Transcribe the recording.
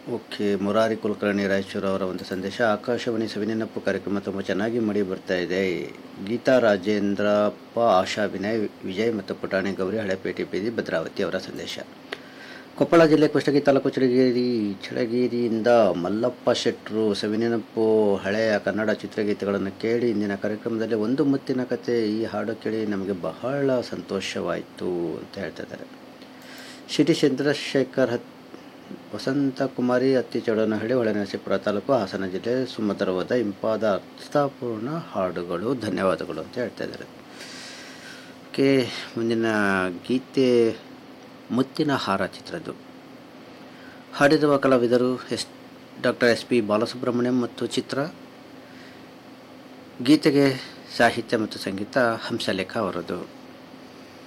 okay Murari Kulkarni Raichur ಅವರ ಒಂದು ಸಂದೇಶ ಆಕಾಶವಾಣಿ ಸವಿನೆನಪ್ಪು ಕಾರ್ಯಕ್ರಮ ತುಂಬ ಚೆನ್ನಾಗಿ ಮಡಿ ಬರ್ತಾ ಇದೆ ಗೀತಾ ರಾಜೇಂದ್ರಪ್ಪ ಆಶಾ ವಿನಯ್ ವಿಜಯ್ ಮತ್ತು ಪುಟಾಣಿ ಗೌರಿ ಹಳೆಪೇಟೆ ಬೀದಿ ಭದ್ರಾವತಿ ಅವರ ಸಂದೇಶ ಕೊಪ್ಪಳ ಜಿಲ್ಲೆ ಕುಷ್ಟಗಿ ತಾಲೂಕು ಚಳಗೇರಿ ಚಳಗೇರಿಯಿಂದ ಮಲ್ಲಪ್ಪ ಶೆಟ್ರು ಸವಿನೆನಪ್ಪು ಹಳೆಯ ಕನ್ನಡ ಚಿತ್ರಗೀತೆಗಳನ್ನು ಕೇಳಿ ಇಂದಿನ ಕಾರ್ಯಕ್ರಮದಲ್ಲಿ ಒಂದು ಮುತ್ತಿನ ಕತೆ ಈ ಹಾಡು ಕೇಳಿ ನಮಗೆ ಬಹಳ ಸಂತೋಷವಾಯಿತು ಅಂತ ಹೇಳ್ತಾ ಇದ್ದಾರೆ ಶಿಟಿ ಚಂದ್ರಶೇಖರ್ ಹತ್ ವಸಂತ ಕುಮಾರಿ ಅತ್ತಿಚೌಡನಹಳ್ಳಿ ಹೊಳೆನರಸೀಪುರ ತಾಲೂಕು ಹಾಸನ ಜಿಲ್ಲೆ ಸುಮಧುರವಾದ ಇಂಪಾದ ಅರ್ಥಪೂರ್ಣ ಹಾಡುಗಳು ಧನ್ಯವಾದಗಳು ಅಂತ ಹೇಳ್ತಾ ಇದ್ದಾರೆ ಓಕೆ ಮುಂದಿನ ಗೀತೆ ಮುತ್ತಿನ ಹಾರ ಚಿತ್ರದ್ದು ಹಾಡಿರುವ ಕಲಾವಿದರು S doctor S P Balasubrahmanyam ಮತ್ತು ಚಿತ್ರ ಗೀತೆಗೆ ಸಾಹಿತ್ಯ ಮತ್ತು ಸಂಗೀತ ಹಂಸಲೇಖ ಅವರದು